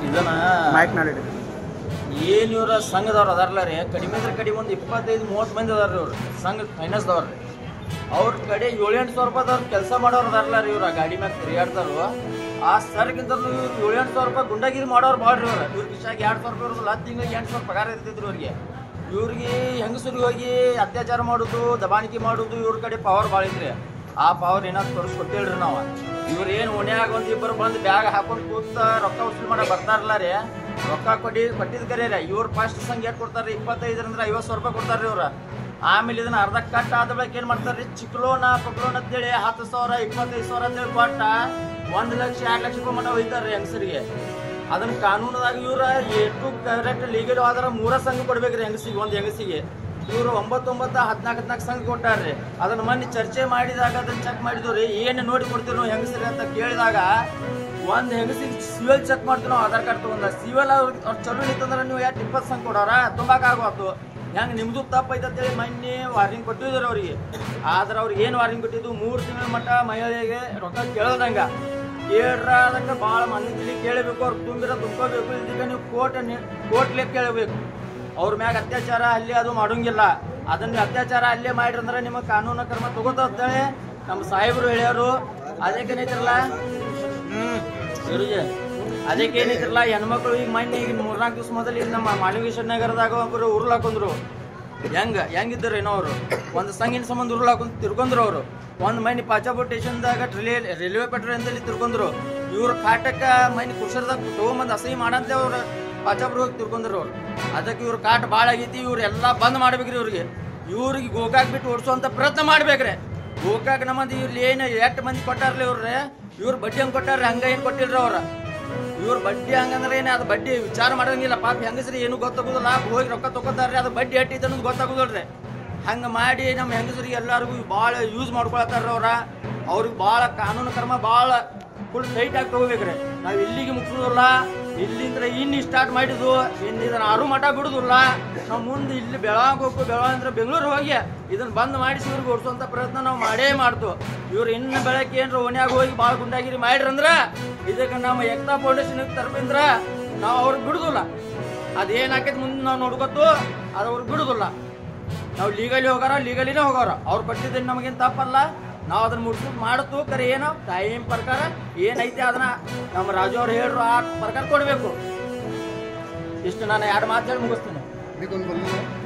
ಇದನ್ನ ಮೈಕ್ ಮೇಲೆ ಇಡಿ. ಏನ್ ಇವ್ರ ಸಂಘದವ್ರು ಅದಾರಲ್ಲ ರೀ ಕಡಿಮೆ ಅಂದ್ರೆ ಕಡಿಮೆ ಒಂದು ಇಪ್ಪತ್ತೈದು ಮೂವತ್ತು ಮಂದಿ ಅದಾರ ಇವ್ರು ಸಂಘ ಫೈನಾನ್ಸ್ದವ್ರು ರೀ ಅವ್ರ ಕಡೆ ಏಳೆಂಟು ಸಾವಿರ ರೂಪಾಯಿದವ್ರು ಕೆಲಸ ಮಾಡೋರು ಅದಾರಲ್ಲ ರೀ ಇವ್ರ ಗಾಡಿ ಮ್ಯಾಗ ತಿರುಗಾಡ್ತಾರು ಆ ಸರ್ಗಿಂತ ಇವ್ರು ಏಳೆಂಟು ಸಾವಿರ ರೂಪಾಯಿ ಗುಂಡಗಿರಿ ಮಾಡೋರು ಬಾಳ್ರಿ ಇವ್ರು ಇವ್ರ ಕಿಶಾಗ ಎರಡು ಸಾವಿರ ರೂಪಾಯಿ ಇರೋದಿಲ್ಲ ಹತ್ತು ತಿಂಗಳಿಗೆ ಎಂಟು ಸಾವಿರ ಪಗಾರ ಇರ್ತಿದ್ರು ಇವ್ರಿಗೆ ಇವ್ರಿಗೆ ಹೆಂಗಸರಿಗೆ ಹೋಗಿ ಅತ್ಯಾಚಾರ ಮಾಡೋದು ದಬಾಣಿಕೆ ಮಾಡೋದು ಇವ್ರ ಕಡೆ ಪವರ್ ಭಾಳ ಐತ್ರಿ ಆ ಪವರ್ ಏನಾದ್ರು ತೋರಿಸ್ಕೊಟ್ಟಿಲ್ರಿ ನಾವು ಇವ್ರು ಏನು ಓಣ್ಯಾಗ ಒಂದ್ ಇಬ್ಬರು ಬಂದು ಬ್ಯಾಗ್ ಹಾಕೊಂಡು ಕೂತ ರೊಕ್ಕ ವಸೂಲ್ ಮಾಡಕ್ ಬರ್ತಾರಲ್ಲ ರೀ ರೊಕ್ಕ ಕೊಟ್ಟಿ ಕೊಟ್ಟಿದ್ ಕರೆ ರೀ ಇವ್ರು ಫಸ್ಟ್ ಸಂಘ ಎಷ್ಟು ಕೊಡ್ತಾರೆ ಇಪ್ಪತ್ತೈದರಿಂದ ಐವತ್ತು ಸಾವಿರ ರೂಪಾಯಿ ಕೊಡ್ತಾರ್ರಿ ಇವ್ರು ಆಮೇಲೆ ಇದನ್ನ ಅರ್ಧ ಕಟ್ ಆದ ಬಳಿಕ ಏನ್ ಮಾಡ್ತಾರ್ರಿ ಚಿಕ್ಲೋನ ಪಕ್ಲೋನ್ ಅಂತೇಳಿ ಹತ್ತು ಸಾವಿರ ಇಪ್ಪತ್ತೈದು ಸಾವಿರ ಅಂತೇಳಿ ಕೊಟ್ಟ ಒಂದ್ ಲಕ್ಷ ಎರಡು ಲಕ್ಷ ರೂಪಾಯಿ ಮಟ್ಟ ಹೋಯ್ತಾರ್ರಿ ಹೆಂಗಸರಿಗೆ ಅದನ್ನ ಕಾನೂನದಾಗ ಇವ್ರ ಎಷ್ಟು ಕರೆಕ್ಟ್ ಲೀಗಲ್ ಆದ್ರ ಮೂರ ಸಂಘ ಕೊಡ್ಬೇಕ್ರಿ ಹೆಂಗಸಿಗೆ ಒಂದ್ ಹೆಂಗಸಿಗೆ ಇವ್ರು ಒಂಬತ್ತೊಂಬತ್ತ ಹದಿನಾಲ್ಕು ಹದಿನಾಲ್ಕು ಸಂಘ ಕೊಟ್ಟಾರ್ರಿ ಅದನ್ನ ಮೊನ್ನೆ ಚರ್ಚೆ ಮಾಡಿದಾಗ ಅದನ್ನ ಚೆಕ್ ಮಾಡಿದ್ವಿ ರೀ ಏನು ನೋಡಿ ಕೊಡ್ತೀವಿ ನಾವು ಹೆಂಗಸರಿಗೆ ಅಂತ ಕೇಳಿದಾಗ ಒಂದ್ ಹೆಂಗಸಿಗೆ ಸಿವಿಲ್ ಚೆಕ್ ಮಾಡ್ತೀವಿ ನಾವು ಆಧಾರ್ ಕಾರ್ಡ್ ತಗೊಂಡ ಸಿವಿಲ್ ಅವ್ರಿಗೆ ಅವ್ರು ಚಲೋ ನಿಂತಂದ್ರೆ ನೀವು ಯಾಕೆ ಇಪ್ಪತ್ತು ಸಂಘ ಕೊಡೋರ ತುಂಬಾಕ್ ಆಗೋತು ಹೆಂಗ್ ನಿಮ್ದು ತಪ್ಪೈತೆ ಅಂತೇಳಿ ಮೊನ್ನೆ ವಾರ್ನಿಂಗ್ ಕೊಟ್ಟಿದ್ರು ಅವ್ರಿಗೆ ಆದ್ರೆ ಅವ್ರಿಗೆ ಏನು ವಾರ್ನಿಂಗ್ ಕೊಟ್ಟಿದ್ದು ಮೂರು ತಿಂಗಳ ಮಟ್ಟ ಮಹಿಳೆಗೆ ರೊಕ್ಕ ಕೇಳೋದಂಗ ಕೇಳ್ರ ಅದಕ್ಕೆ ಭಾಳ ಮನಸ್ಸಿಗೆ ಕೇಳಬೇಕು ಅವ್ರು ತುಂಬಿರ ತುಂಬ್ಕೋಬೇಕು ಇದಕ್ಕೆ ನೀವು ಕೋರ್ಟ್ ಕೋರ್ಟ್ಲೆ ಕೇಳಬೇಕು ಅವ್ರ ಮ್ಯಾಗ ಅತ್ಯಾಚಾರ ಅಲ್ಲಿ ಅದು ಮಾಡೋಂಗಿಲ್ಲ ಅದನ್ನ ಅತ್ಯಾಚಾರ ಅಲ್ಲೇ ಮಾಡಿರಂದ್ರೆ ನಿಮಗೆ ಕಾನೂನು ಕ್ರಮ ತಗೋತಾ ಅಂತೇಳಿ ನಮ್ಮ ಸಾಹೇಬರು ಹೇಳ್ಯಾರು ಅದಕ್ಕೆ ಏನೈತ್ರಲ್ಲ ಇವ್ರಿಗೆ ಅದಕ್ಕೆ ಏನೈತ್ರಲ್ಲ ಹೆಣ್ಮಕ್ಳು ಈಗ ಮೊನ್ನೆ ಈಗ ಮೂರ್ನಾಲ್ಕು ದಿವಸ ಮೊದಲು ಈಗ ನಮ್ಮ ಮಾನವೇಶ್ವರ ನಗರದಾಗ ಒಬ್ಬರು ಉರುಳು ಹಾಕೊಂಡ್ರು ಹೆಂಗ ಹೆಂಗಿದ್ದಾರೆ ಏನೋ ಅವರು ಒಂದು ಸಂಗಿನ ಸಂಬಂಧ ಉರುಳು ಹಾಕೊಂಡ್ ತಿರ್ಕೊಂಡ್ರು ಅವರು ಒಂದು ಮೈನಿ ಪಾಚಾಪುರ ಸ್ಟೇಷನ್ದಾಗ ರೈಲ್ವೆ ರೈಲ್ವೆ ಪೆಟ್ರೋಲ್ ಅಂತೇಳಿ ತಿರ್ಕೊಂಡ್ರು ಇವ್ರ ಕಾಟಕ್ಕ ಮೈನಿ ಕುಶರ್ದಾಗ ತಗೊಂಬಂದು ಅಸಹ್ಯ ಮಾಡಂತೆ ಅವ್ರು ಪಾಚಾಪುರ ಹೋಗಿ ತಿರ್ಕೊಂಡ್ರು ಅವ್ರು ಅದಕ್ಕೆ ಇವ್ರ ಕಾಟ ಭಾಳ ಆಗೈತಿ ಇವ್ರು ಎಲ್ಲ ಬಂದ್ ಮಾಡ್ಬೇಕ್ರಿ ಇವ್ರಿಗೆ ಇವ್ರಿಗೆ ಗೋಕಾಕ್ ಬಿಟ್ಟು ಓಡಿಸುವಂತ ಪ್ರಯತ್ನ ಮಾಡ್ಬೇಕ್ರಿ ಗೋಕಾಕ್ ನಮ್ಮಂದಿ ಇವ್ರು ಏನು ಎಷ್ಟು ಮಂದಿ ಕೊಟ್ಟಾರ್ಲಿ ಇವ್ರೆ ಇವ್ರು ಬಡ್ಡಿ ಹಂಗೆ ಕೊಟ್ಟಾರ್ರಿ ಹಂಗ ಏನು ಕೊಟ್ಟಿಲ್ರಿ ಅವ್ರ ಇವ್ರ ಬಡ್ಡಿ ಹಂಗಂದ್ರೆ ಏನು ಅದು ಬಡ್ಡಿ ವಿಚಾರ ಮಾಡಂಗಿಲ್ಲ ಪಾಪ ಹೆಂಗಸ್ರಿ ಏನು ಗೊತ್ತಾಗುದಿಲ್ಲ ಹೋಗಿ ರೊಕ್ಕ ತಗೋತಾರ್ರಿ ಅದು ಬಡ್ಡಿ ಎಟ್ಟಿತ್ತು ಅನ್ನೋದು ಗೊತ್ತಾಗುದಿಲ್ರಿ ಹಂಗೆ ಮಾಡಿ ನಮ್ಮ ಹೆಂಗಸರಿಗೆ ಎಲ್ಲರಿಗೂ ಭಾಳ ಯೂಸ್ ಮಾಡ್ಕೊಳತ್ತಾರ ಅವ್ರ ಅವ್ರಿಗೆ ಭಾಳ ಕಾನೂನು ಕ್ರಮ ಭಾಳ ಫುಲ್ ಟೈಟ್ ಆಗಿ ತಗೋಬೇಕ್ರಿ ನಾವು ಇಲ್ಲಿಗೆ ಮುಗಿಸೋದಿಲ್ಲ ಇಲ್ಲಿಂದ ಇನ್ನು ಸ್ಟಾರ್ಟ್ ಮಾಡಿದ್ದು ಇನ್ನು ಇದನ್ನ ಆರು ಮಠ ಬಿಡುದಿಲ್ಲ ನಾವು ಮುಂದೆ ಇಲ್ಲಿ ಬೆಳಗಾವ್ ಹೋಗ್ಬೇಕು ಬೆಳಗಾವ್ ಅಂದ್ರೆ ಬೆಂಗಳೂರು ಹೋಗಿ ಇದನ್ನ ಬಂದ್ ಮಾಡಿಸಿ ಇವ್ರಿಗೆ ಓಡಿಸುವಂತ ಪ್ರಯತ್ನ ನಾವು ಮಾಡೇ ಮಾಡ್ತು ಇವ್ರು ಇನ್ನು ಬೆಳಗ್ಗೆ ಏನ್ರ ಓಣ್ಯಾಗ ಹೋಗಿ ಭಾಳ ಗುಂಡಾಗಿರಿ ಮಾಡಿರಂದ್ರ ಇದಕ್ಕೆ ನಮ್ಮ ಏಕ್ತಾ ಫೌಂಡೇಶನ್ ತರಪಿಂದ್ರ ನಾವು ಅವ್ರಿಗೆ ಬಿಡುದಿಲ್ಲ ಅದೇನ್ ಆಕೈತಿ ಮುಂದೆ ನಾವು ನೋಡ್ಕೊತು ಅದು ಅವ್ರಿಗೆ ಬಿಡುದಿಲ್ಲ ನಾವು ಲೀಗಲಿ ಹೋಗಾರ ಲೀಗಲಿನೇ ಹೋಗಾರ ಅವ್ರು ಕೊಟ್ಟಿದ್ದೇನೆ ನಮಗೇನು ತಪ್ಪಲ್ಲ ನಾವು ಅದನ್ನ ಮುಟ್ಬಿಟ್ಟು ಮಾಡುತ್ತು ಕರೆ ಏನೋ ಟೈಮ್ ಪ್ರಕಾರ ಏನೈತೆ ಅದನ್ನ ನಮ್ಮ ರಾಜು ಅವ್ರು ಹೇಳ್ರು ಆ ಪ್ರಕಾರ ಕೊಡಬೇಕು ಇಷ್ಟು ನಾನು ಎರಡು ಮಾತು ಹೇಳಿ ಮುಗಿಸ್ತೀನಿ ಇದಕ್ಕೊಂದು ಬಂದಿದೆ